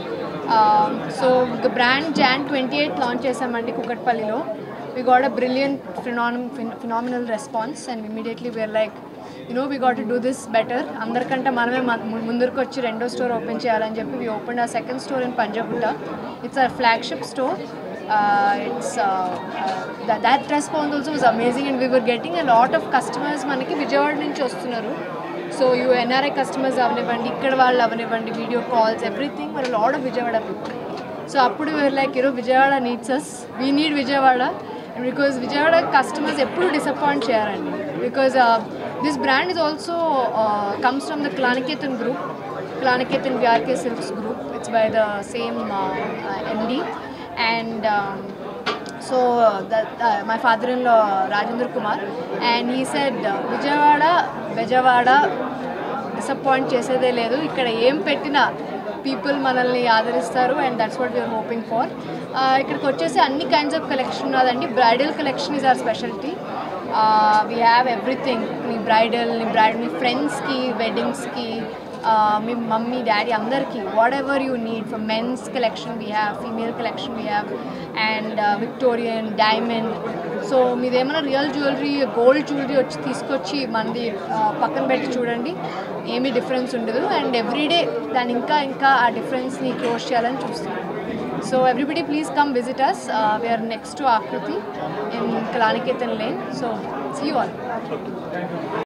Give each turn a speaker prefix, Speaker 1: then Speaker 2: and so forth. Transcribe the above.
Speaker 1: So brand John twenty eight launch చేసామండి కుకట్పల్లిలో we got a brilliant phenom phenomenal response and immediately we're like you know we got to do this better అందరికంటే మనమే మ- ముందరికి వచ్చి రెండో స్టోర్ ఓపెన్ చేయాలని చెప్పి we open a second store in Panjagutta it's a flagship store it's that response also was amazing and we were getting a lot of customers మనకి విజయవాడ నుంచి వస్తున్నారు సో యూ ఎన్ఆర్ఐ కస్టమర్స్ అవనివ్వండి ఇక్కడ వాళ్ళు అవనివ్వండి వీడియో కాల్స్ ఎవ్రీథింగ్ మరి lot of Vijayawada people. So అప్పుడు where like ఈరో Vijayawada needs us we need Vijayawada because Vijayawada customers ఎప్పుడు డిసప్పాయింట్ చేయాలండి because this brand is also comes from the Kalaniketan group Kalaniketan VRK silks group it's by the same MD and so my father in law Rajendra Kumar and he said Vijayawada Bezawada disappoint చేసేదే లేదు ఇక్కడ ఏం పెట్టినా people మనల్ని ఆదరిస్తారు and that's what we're hoping for ఇక్కడికి వచ్చేసి అన్ని కైండ్స్ ఆఫ్ కలెక్షన్ ఉన్నదండి bridal collection is our speciality we have everything మీ బ్రైడల్ మీ బ్రైడ్ మీ ఫ్రెండ్స్కి వెడ్డింగ్స్కి మీ మమ్మీ డాడీ అందరికీ whatever you need for men's collection we have female collection we have and Victorian diamond so మీదేమైనా real jewellery gold jewellery వచ్చి తీసుకొచ్చి మనది ఆ, పక్కన పెట్టి చూడండి ఏమీ డిఫరెన్స్ ఉండదు అండ్ ఎవ్రీడే దాన్ని ఇంకా ఇంకా ఆ డిఫరెన్స్ని క్లోజ్ చేయాలని చూస్తున్నాం so everybody please come visit us we're next to Akruti in Kalaniketan lane so see you all